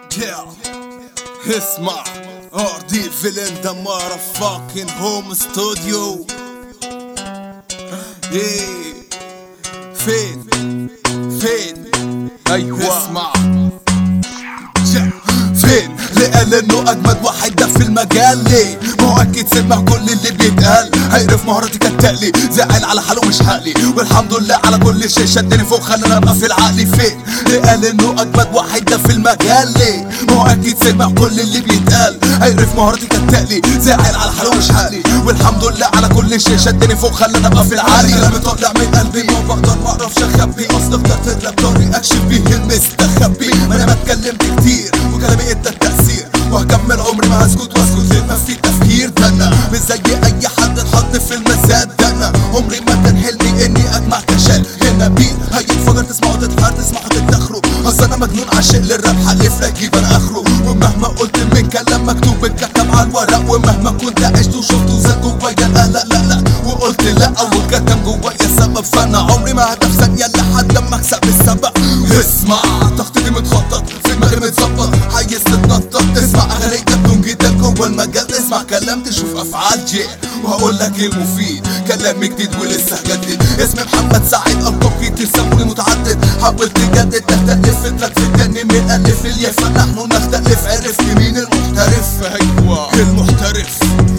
Yeah. اسمع ارضي فيلن دمار فاكين هوم ستوديو ايه فين فين ايوه اسمع Yeah. فين لقال انه اجمد واحد ده في المجال ليه ما هو اكيد سمع كل اللي بيتقال هيعرف مهارتي كالتقلي زعل على حاله مش حقلي والحمد لله على كل شيء شدني فوق خلاني ابقى في العقل فين لقال انه اجمد واحد ده في المجال ليه ما هو اكيد سمع كل اللي بيتقال هيعرف مهارتي كالتقلي زعل على حاله مش حقلي والحمد لله على كل شيء شدني فوق خلاني ابقى في العالي كلامي طالع من قلبي ما بقدر ما اعرفش اخبي اصل اخترت لك طريق اكشف بيه المستخبي ما انا ما اتكلمت كتير وكلامي ادى التأثير وهكمل عمري ما هسكت واسكت لما في تفكير ده انا مش زي اي حد اتحط في المزاد ده انا عمري ما كان حلمي اني اجمع كشال هنا بير هيتفجر تسمعوا تضحك تسمعوا تتدخلوا اصل انا مجنون عاشق للراب حلف لا اجيب انا اخره ومهما قلت من كلام مكتوب اتكتب على الورق ومهما كنت عشت وشفت وزاد جوايا لا لا لا لا وقلت لا وكتم جوايا سبب فانا عمري ما هدف ثانيه لحد لما اكسب السبق اسمع تخطيطي متخطط في دماغي متظبط عايز تتنطط تسمع اغاني بدون جدا جوه المجال تسمع كلام تشوف افعال جي وهقول لك ايه المفيد كلام جديد ولسه جديد اسمي محمد سعيد القاب كتير سموني متعدد حاولت تجدد تختلف لك في التاني من الف الياء فنحن نختلف عرفت مين المحترف ايوه المحترف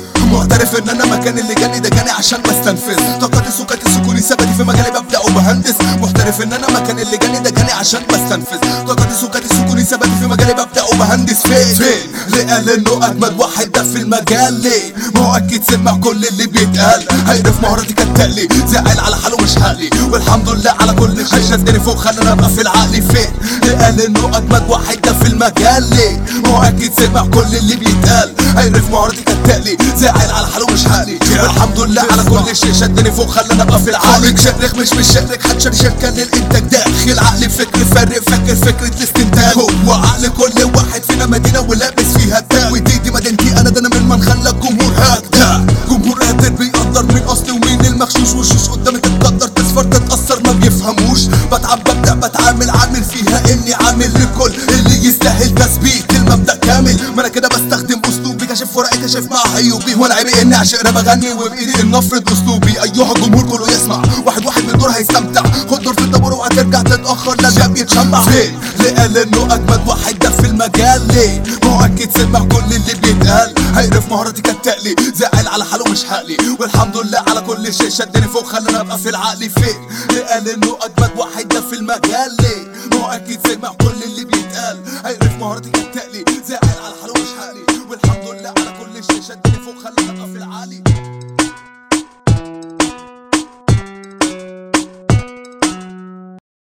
معترف ان انا مكان اللي جاني ده جاني عشان بستنفذ طاقتي سكتي سكوني ثبتي في مجالي ببدا وبهندس محترف ان انا مكان اللي جاني ده جاني عشان بستنفذ طاقتي سكتي سكوني ثبتي في مجالي ببدا وبهندس فين فين اللي قال انه اجمد واحد ده في المجال ليه ما هو اكيد سمع كل اللي بيتقال هيعرف مهارتي كالتقلي زعل على حاله مش حالي والحمد لله على كل شيء شدني فوق خلاني ابقى في العقل فين اللي قال انه اجمد واحد ده في المجال ليه ما هو اكيد سمع كل اللي بيتقال هيعرف مهارتي كالتقلي زعل على حاله مش حالي والحمد لله على كل شيء شدني فوق خلاني ابقى في العالي شرخ مش مش شرخ حتشر شركه للانتاج داخل عقلي فكر فارق فاكر فكره الاستنتاج هو عقل كل واحد فينا مدينه ولابس فيها التاج ودي دي مدينتي انا ده انا من من خلى الجمهور هكذا جمهور قادر بيقدر مين اصلي ومين المغشوش وشوش قدامي تتقدر تصفر تتاثر ما بيفهموش بتعب ببدا بتعامل عامل فيها اني عامل لكل اللي يستاهل تثبيت المبدا كامل ما انا كده بستخدم اسلوبي كشف ورقي كشف مع عيوبي وانا عيبي اني اعشق انا بغني وبايدي ان افرض اسلوبي ايها الجمهور كله يسمع واحد واحد من دور هيستمتع خد دور في الطابور وهترجع تتاخر لا جاب يتشمع فين اللي قال انه اجمد واحد ده في المجال ليه ما هو اكيد سمع كل اللي بيتقال هيعرف مهارتي كالتقلي زعل على حاله مش حقلي والحمد لله على كل شيء شدني فوق خلاني ابقى في العقل فين اللي قال انه اجمد واحد ده في المجال ليه ما هو اكيد سمع كل اللي بيتقال هيعرف مهارتي كالتقلي زعل على حاله مش حقلي والحمد لله على كل شيء شدني فوق خلاني ابقى في العالي